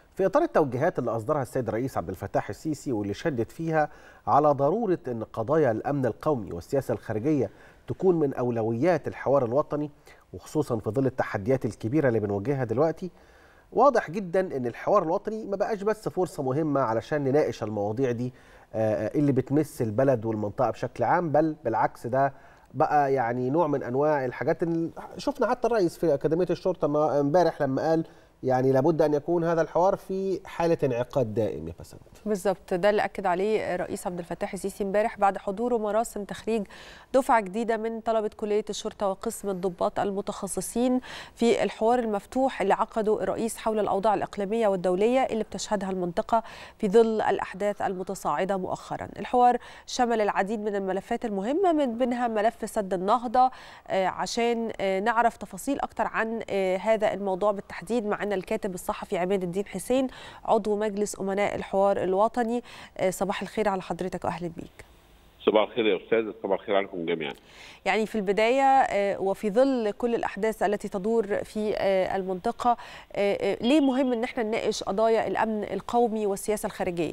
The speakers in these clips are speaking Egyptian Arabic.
في اطار التوجيهات اللي اصدرها السيد الرئيس عبد الفتاح السيسي واللي شدد فيها على ضروره ان قضايا الامن القومي والسياسه الخارجيه تكون من اولويات الحوار الوطني وخصوصا في ظل التحديات الكبيره اللي بنواجهها دلوقتي واضح جدا ان الحوار الوطني ما بقاش بس فرصه مهمه علشان نناقش المواضيع دي اللي بتمس البلد والمنطقه بشكل عام بل بالعكس ده بقى يعني نوع من انواع الحاجات اللي شفنا حتى الرئيس في اكاديميه الشرطه امبارح لما قال يعني لابد ان يكون هذا الحوار في حاله انعقاد دائم يا بسنت بالظبط ده اللي اكد عليه الرئيس عبد الفتاح السيسي امبارح بعد حضوره مراسم تخريج دفعه جديده من طلبه كليه الشرطه وقسم الضباط المتخصصين في الحوار المفتوح اللي عقده الرئيس حول الاوضاع الاقليميه والدوليه اللي بتشهدها المنطقه في ظل الاحداث المتصاعده مؤخرا الحوار شمل العديد من الملفات المهمه من بينها ملف سد النهضه عشان نعرف تفاصيل اكتر عن هذا الموضوع بالتحديد مع الكاتب الصحفي عماد الدين حسين عضو مجلس امناء الحوار الوطني صباح الخير على حضرتك واهلا بيك صباح الخير يا استاذ صباح الخير عليكم جميعا يعني في البدايه وفي ظل كل الاحداث التي تدور في المنطقه ليه مهم ان احنا نناقش قضايا الامن القومي والسياسه الخارجيه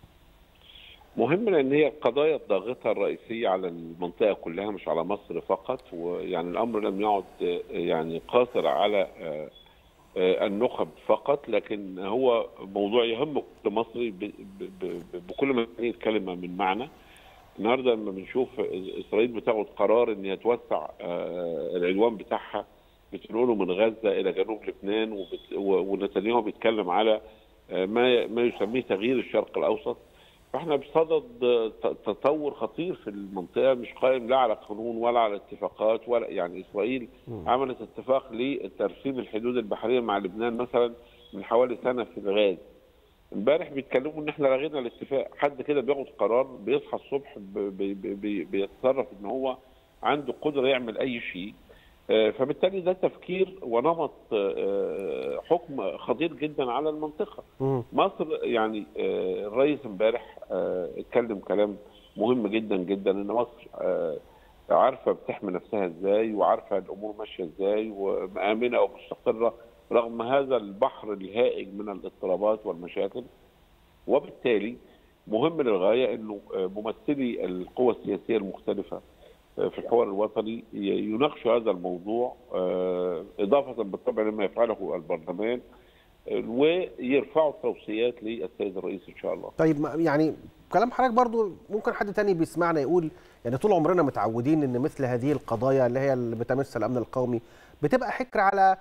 مهم لان هي القضايا الضاغطه الرئيسيه على المنطقه كلها مش على مصر فقط ويعني الامر لم يعد يعني قاصر على النخب فقط لكن هو موضوع يهم كل مصري بكل ما الكلمه من معنى النهارده لما بنشوف اسرائيل بتاخد قرار ان هي توسع العدوان بتاعها بتنقله من غزه الى جنوب لبنان ونتنياهو بيتكلم على ما ما يسميه تغيير الشرق الاوسط فاحنا بصدد تطور خطير في المنطقه مش قائم لا على قانون ولا على اتفاقات ولا يعني اسرائيل م. عملت اتفاق لترسيم الحدود البحريه مع لبنان مثلا من حوالي سنه في الغاز امبارح بيتكلموا ان احنا لغينا الاتفاق حد كده بياخد قرار بيصحى الصبح بي بي بيتصرف ان هو عنده قدره يعمل اي شيء فبالتالي ده تفكير ونمط حكم خطير جدا على المنطقه. م. مصر يعني الرئيس امبارح اتكلم كلام مهم جدا جدا ان مصر عارفه بتحمي نفسها ازاي وعارفه الامور ماشيه ازاي وامنه ومستقره رغم هذا البحر الهائج من الاضطرابات والمشاكل وبالتالي مهم للغايه انه ممثلي القوى السياسيه المختلفه في الحوار الوطني يناقشوا هذا الموضوع إضافة بالطبع لما يفعله البرلمان ويرفعوا التوصيات للسيد الرئيس إن شاء الله طيب يعني كلام حضرتك برضو ممكن حد تاني بيسمعنا يقول يعني طول عمرنا متعودين ان مثل هذه القضايا اللي هي اللي بتمس الامن القومي بتبقى حكر على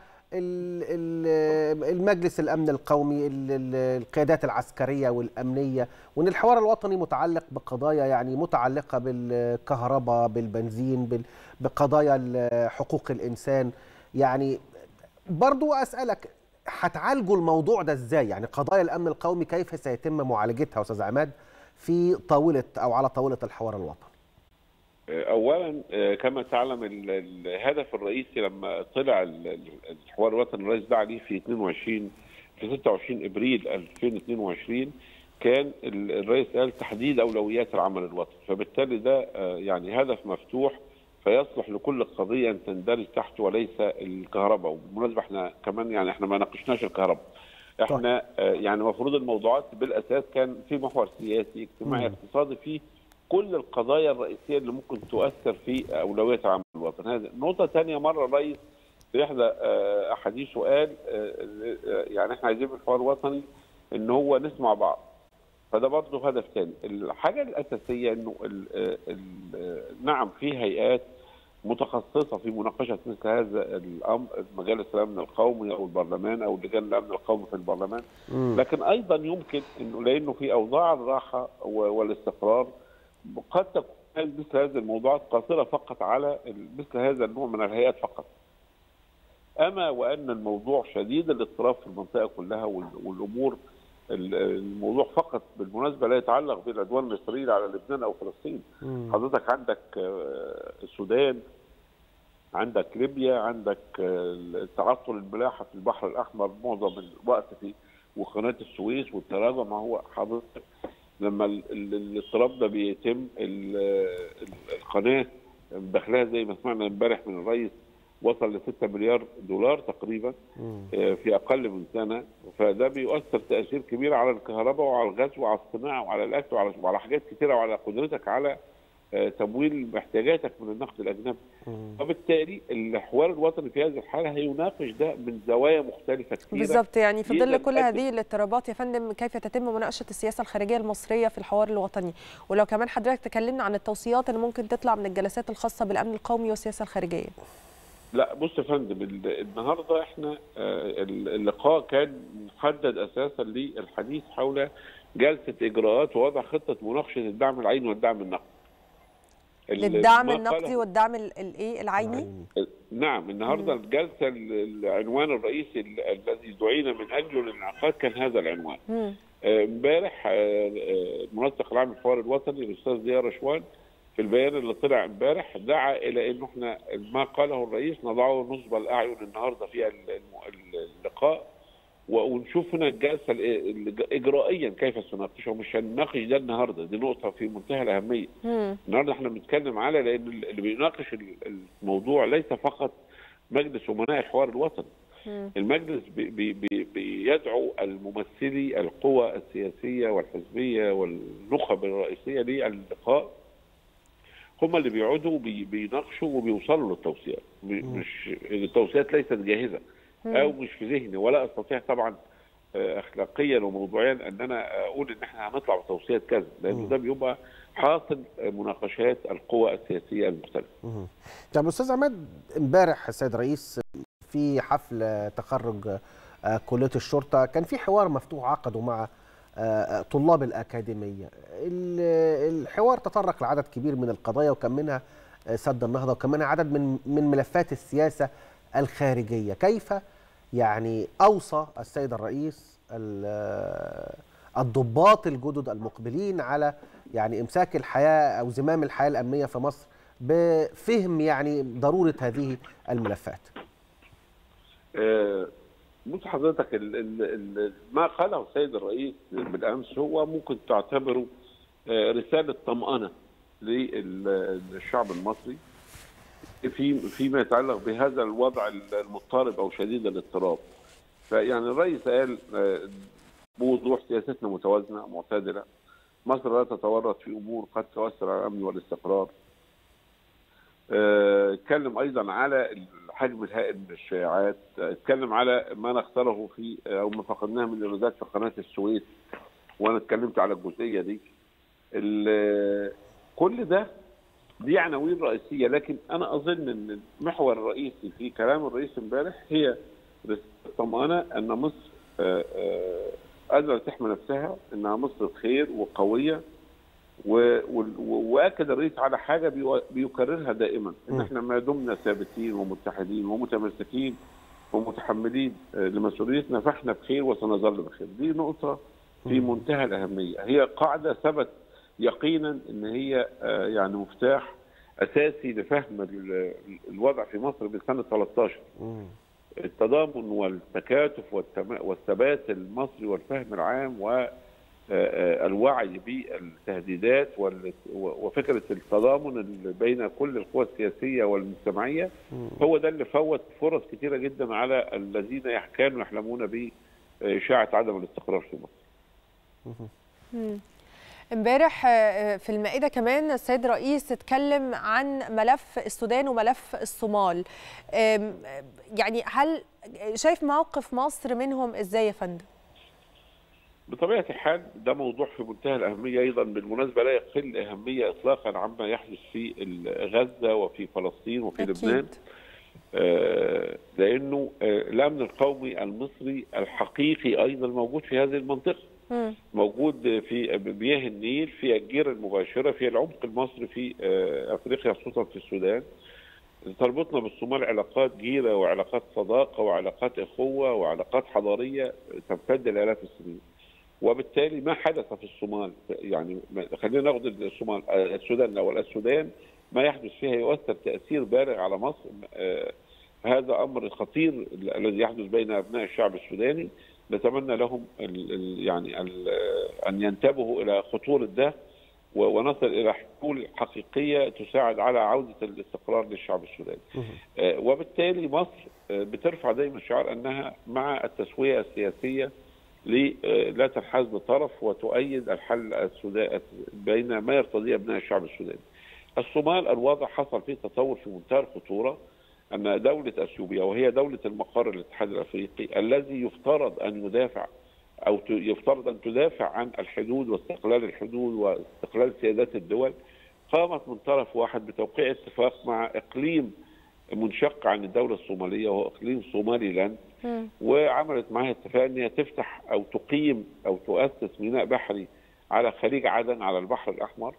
المجلس الامن القومي القيادات العسكريه والامنيه وان الحوار الوطني متعلق بقضايا يعني متعلقه بالكهرباء بالبنزين بقضايا حقوق الانسان يعني برضو اسالك هتعالجوا الموضوع ده ازاي يعني قضايا الامن القومي كيف سيتم معالجتها استاذ عماد في طاوله او على طاوله الحوار الوطني اولا كما تعلم الهدف الرئيسي لما طلع الحوار الوطني الرئيس دعا عليه في 22 في 26 ابريل 2022 كان الرئيس قال تحديد اولويات العمل الوطني فبالتالي ده يعني هدف مفتوح فيصلح لكل قضيه ان تندرج تحته وليس الكهرباء وبالمناسبه احنا كمان يعني احنا ما ناقشناش الكهرباء احنا يعني المفروض الموضوعات بالاساس كان في محور سياسي اجتماعي اقتصادي فيه كل القضايا الرئيسيه اللي ممكن تؤثر في اولويات العمل الوطني هذا نقطه ثانيه مره الرئيس في احدى احاديثه قال يعني احنا عايزين في الحوار الوطني ان هو نسمع بعض فده برضه هدف ثاني الحاجه الاساسيه انه ال ال نعم في هيئات متخصصه في مناقشه مثل هذا الامر مجالس الامن القومي او البرلمان او لجان الامن القومي في البرلمان م. لكن ايضا يمكن انه لانه في اوضاع الراحه والاستقرار قد تكون مثل هذه الموضوعات قاصره فقط على مثل هذا النوع من الهيئات فقط. اما وان الموضوع شديد الاضطراب في المنطقه كلها والامور الموضوع فقط بالمناسبه لا يتعلق بالعدوان الاسرائيلي على لبنان او فلسطين. مم. حضرتك عندك السودان عندك ليبيا عندك تعطل الملاحه في البحر الاحمر معظم الوقت في وقناه السويس والتراجع ما هو حضرتك لما الاضطراب ده بيتم القناه داخلها زي ما سمعنا امبارح من الرئيس وصل ل 6 مليار دولار تقريبا في اقل من سنه فده بيؤثر تاثير كبير على الكهرباء وعلى الغاز وعلى الصناعه وعلى الاكل وعلى وعلى حاجات كثيره وعلى قدرتك على تمويل محتاجاتك من النقد الاجنبي وبالتالي الحوار الوطني في هذه الحاله هيناقش ده من زوايا مختلفه كثيره بالظبط يعني في ظل كل أكد- هذه الاضطرابات يا فندم كيف تتم مناقشه السياسه الخارجيه المصريه في الحوار الوطني ولو كمان حضرتك تكلمنا عن التوصيات اللي ممكن تطلع من الجلسات الخاصه بالامن القومي والسياسه الخارجيه لا بص يا فندم ال- النهارده احنا آه، اللقاء كان محدد اساسا للحديث حول جلسه اجراءات ووضع خطه مناقشه الدعم العيني والدعم النقدي. ال- للدعم ما النقدي قاله- والدعم ال- الايه العيني نعم النهارده الجلسه ال- العنوان الرئيسي ال- الذي دعينا من اجله للانعقاد كان هذا العنوان. مم. آه، امبارح آه، آه، المنسق العام للحوار الوطني الاستاذ ضياء رشوان في البيان اللي طلع امبارح دعا الى انه احنا ما قاله الرئيس نضعه نصب الاعين النهارده في ال- الم- اللقاء و- ونشوف هنا الجلسه ال- ال- اجرائيا كيف سنناقشه مش هنناقش ده النهارده دي نقطه في منتهى الاهميه مم. النهارده احنا بنتكلم على لان اللي بيناقش ال- الموضوع ليس فقط مجلس امناء الحوار الوطني مم. المجلس بي بي بي بيدعو الممثلي القوى السياسيه والحزبيه والنخب الرئيسيه للقاء هم اللي بيقعدوا بي بيناقشوا وبيوصلوا للتوصيات بي- مش التوصيات ليست جاهزه او مش في ذهني ولا استطيع طبعا آه، اخلاقيا وموضوعيا ان انا اقول ان احنا هنطلع بتوصيات كذا لانه ده بيبقى حاصل آه، مناقشات القوى السياسيه المختلفه مهم. طب استاذ عماد امبارح السيد الرئيس في حفل تخرج آه، كليه الشرطه كان في حوار مفتوح عقده مع آه، طلاب الاكاديميه ال- الحوار تطرق لعدد كبير من القضايا وكان منها آه، سد النهضه وكان منها عدد من من ملفات السياسه الخارجيه كيف يعني اوصى السيد الرئيس ال- الضباط الجدد المقبلين على يعني امساك الحياه او زمام الحياه الامنيه في مصر بفهم يعني ضروره هذه الملفات آه، بص حضرتك ال ال ال ما قاله السيد الرئيس بالامس هو ممكن تعتبره آه، رساله طمانه للشعب المصري في فيما يتعلق بهذا الوضع المضطرب او شديد الاضطراب. فيعني الرئيس قال آه، بوضوح سياستنا متوازنه معتدله مصر لا تتورط في امور قد تؤثر على الامن والاستقرار. آه، اتكلم ايضا على الحجم الهائل من الشائعات آه، اتكلم على ما نخسره في آه، او ما فقدناه من ايرادات في قناه السويس وانا اتكلمت على الجزئيه دي ال- كل ده دي عناوين رئيسيه لكن انا اظن ان المحور الرئيسي في كلام الرئيس امبارح هي رسالة الطمانه ان مصر آه، آه، قادره تحمي نفسها انها مصر بخير وقويه و- وال- و- واكد الرئيس على حاجه بيو- بيكررها دائما ان م. احنا ما دمنا ثابتين ومتحدين ومتمسكين ومتحملين آه، لمسؤوليتنا فاحنا بخير وسنظل بخير دي نقطه في م. منتهى الاهميه هي قاعده ثبت يقينا ان هي آه، يعني مفتاح اساسي لفهم ال- الوضع في مصر من سنه 13 مم. التضامن والتكاتف والتما- والثبات المصري والفهم العام والوعي بالتهديدات وال- وفكره التضامن اللي بين كل القوى السياسيه والمجتمعيه هو ده اللي فوت فرص كثيره جدا على الذين يح- كانوا يحلمون باشاعه عدم الاستقرار في مصر. مم. امبارح آه، في المائده كمان السيد الرئيس اتكلم عن ملف السودان وملف الصومال آم، يعني هل شايف موقف مصر منهم ازاي يا فندم بطبيعه الحال ده موضوع في منتهى الاهميه ايضا بالمناسبه لا يقل اهميه اطلاقا عما يحدث في ال- غزه وفي فلسطين وفي لبنان اكيد آه، لانه آه، الامن القومي المصري الحقيقي ايضا موجود في هذه المنطقه مم. موجود في مياه النيل في الجيره المباشره في العمق المصري في آه، افريقيا خصوصا في السودان تربطنا بالصومال علاقات جيره وعلاقات صداقه وعلاقات اخوه وعلاقات حضاريه تمتد لالاف السنين وبالتالي ما حدث في الصومال يعني ما- خلينا ناخد الصومال آه، السودان او السودان ما يحدث فيها يؤثر تاثير بالغ على مصر آه، هذا امر خطير ال- الذي يحدث بين ابناء الشعب السوداني نتمنى لهم ال ال يعني ال ان ينتبهوا الى خطوره ده ونصل الى حلول حقيقيه تساعد على عوده الاستقرار للشعب السوداني. وبالتالي مصر بترفع دائما شعار انها مع التسويه السياسيه لا تنحاز لطرف وتؤيد الحل السوداني بين ما يرتضيه ابناء الشعب السوداني. الصومال الوضع حصل فيه تطور في منتهى الخطوره ان دوله اثيوبيا وهي دوله المقر الاتحاد الافريقي الذي يفترض ان يدافع او يفترض ان تدافع عن الحدود واستقلال الحدود واستقلال سيادات الدول قامت من طرف واحد بتوقيع اتفاق مع اقليم منشق عن الدوله الصوماليه وهو اقليم صومالي لاند وعملت معها اتفاق ان هي تفتح او تقيم او تؤسس ميناء بحري على خليج عدن على البحر الاحمر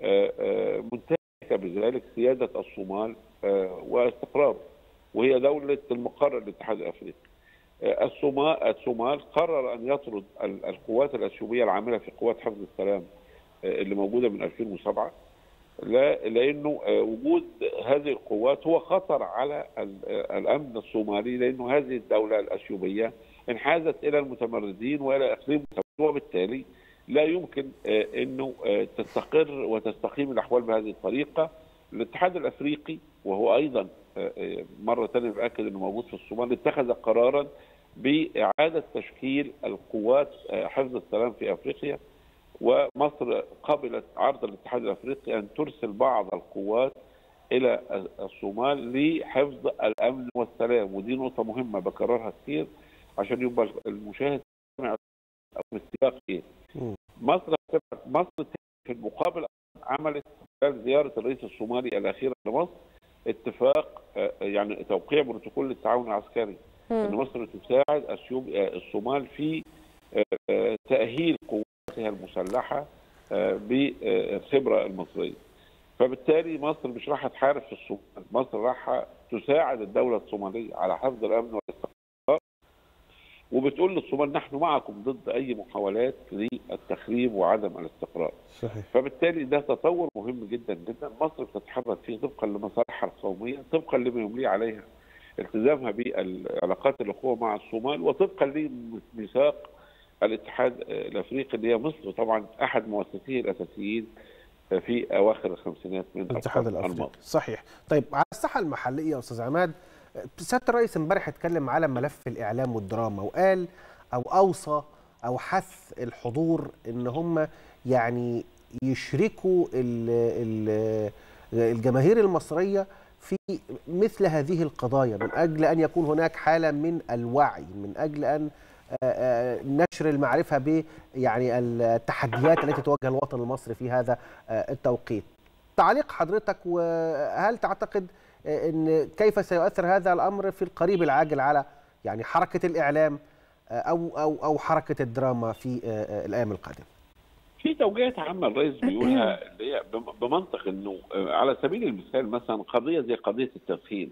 منتهكه بذلك سياده الصومال واستقراره وهي دوله المقر الاتحاد الافريقي. الصومال الصومال قرر ان يطرد القوات الاثيوبيه العامله في قوات حفظ السلام اللي موجوده من 2007 لا لانه وجود هذه القوات هو خطر على الامن الصومالي لانه هذه الدوله الاثيوبيه انحازت الى المتمردين والى اقليم وبالتالي لا يمكن انه تستقر وتستقيم الاحوال بهذه الطريقه الاتحاد الافريقي وهو ايضا مره ثانيه باكد انه موجود في الصومال اتخذ قرارا باعاده تشكيل القوات حفظ السلام في افريقيا ومصر قبلت عرض الاتحاد الافريقي ان ترسل بعض القوات الى الصومال لحفظ الامن والسلام ودي نقطه مهمه بكررها كثير عشان يبقى المشاهد سمع السياق ايه مصر مصر في المقابل عملت خلال زياره الرئيس الصومالي الاخيره لمصر اتفاق يعني توقيع بروتوكول التعاون العسكري ان مصر تساعد الصومال في تاهيل قواتها المسلحه بالخبره المصريه. فبالتالي مصر مش راح تحارب في الصومال، مصر راح تساعد الدوله الصوماليه على حفظ الامن والاستقرار وبتقول للصومال نحن معكم ضد اي محاولات للتخريب وعدم الاستقرار. صحيح. فبالتالي ده تطور مهم جدا جدا مصر بتتحرك فيه طبقا لمصالحها القوميه طبقا لما يملي عليها التزامها بالعلاقات الاخوه مع الصومال وطبقا لميثاق الاتحاد الافريقي اللي هي مصر طبعا احد مؤسسيه الاساسيين في اواخر الخمسينات من الاتحاد الافريقي صحيح طيب على الساحه المحليه يا استاذ عماد سياده الرئيس امبارح اتكلم على ملف الاعلام والدراما وقال او اوصى او حث الحضور ان هم يعني يشركوا ال ال الجماهير المصريه في مثل هذه القضايا من اجل ان يكون هناك حاله من الوعي من اجل ان نشر المعرفه ب يعني التحديات التي تواجه الوطن المصري في هذا التوقيت. تعليق حضرتك وهل تعتقد ان كيف سيؤثر هذا الامر في القريب العاجل على يعني حركه الاعلام او او او حركه الدراما في الايام القادمه؟ في توجيهات عامه الرئيس بيقولها اللي هي بمنطق انه على سبيل المثال مثلا قضيه زي قضيه التدخين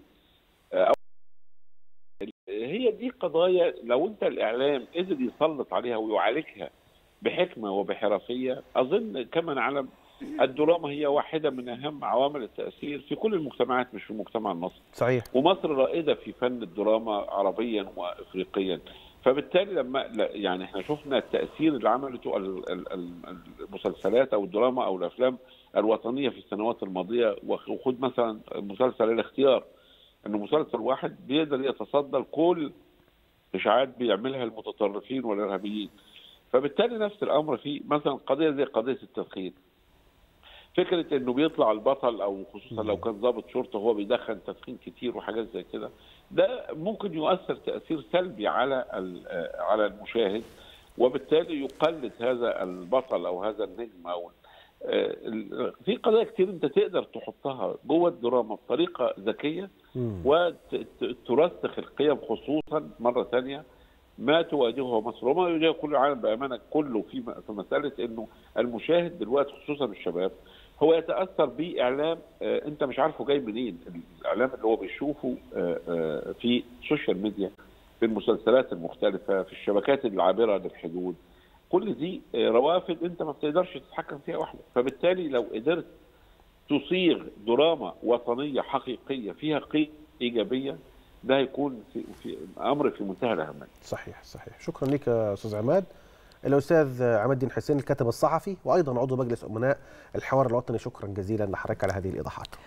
هي دي قضايا لو انت الاعلام قدر يسلط عليها ويعالجها بحكمه وبحرفيه اظن كما نعلم الدراما هي واحده من اهم عوامل التاثير في كل المجتمعات مش في المجتمع المصري. صحيح. ومصر رائده في فن الدراما عربيا وافريقيا. فبالتالي لما يعني احنا شفنا التاثير اللي عملته المسلسلات او الدراما او الافلام الوطنيه في السنوات الماضيه وخد مثلا مسلسل الاختيار انه مسلسل واحد بيقدر يتصدى لكل اشاعات بيعملها المتطرفين والارهابيين فبالتالي نفس الامر في مثلا قضيه زي قضيه التدخين فكره انه بيطلع البطل او خصوصا لو كان ضابط شرطه هو بيدخن تدخين كتير وحاجات زي كده ده ممكن يؤثر تاثير سلبي على على المشاهد وبالتالي يقلد هذا البطل او هذا النجم او في قضايا كتير انت تقدر تحطها جوه الدراما بطريقه ذكيه وترسخ القيم خصوصا مره ثانيه ما تواجهه مصر وما يواجهه كل العالم بامانه كله في في مساله انه المشاهد دلوقتي خصوصا الشباب هو يتاثر باعلام انت مش عارفه جاي منين الاعلام اللي هو بيشوفه في السوشيال ميديا في المسلسلات المختلفه في الشبكات العابره للحدود كل دي روافد انت ما بتقدرش تتحكم فيها وحدك فبالتالي لو قدرت تصيغ دراما وطنيه حقيقيه فيها قيم ايجابيه ده هيكون في, في امر في منتهى الاهميه. صحيح صحيح شكرا لك يا استاذ عماد الاستاذ عماد الدين حسين الكاتب الصحفي وايضا عضو مجلس امناء الحوار الوطني شكرا جزيلا لحضرتك على هذه الايضاحات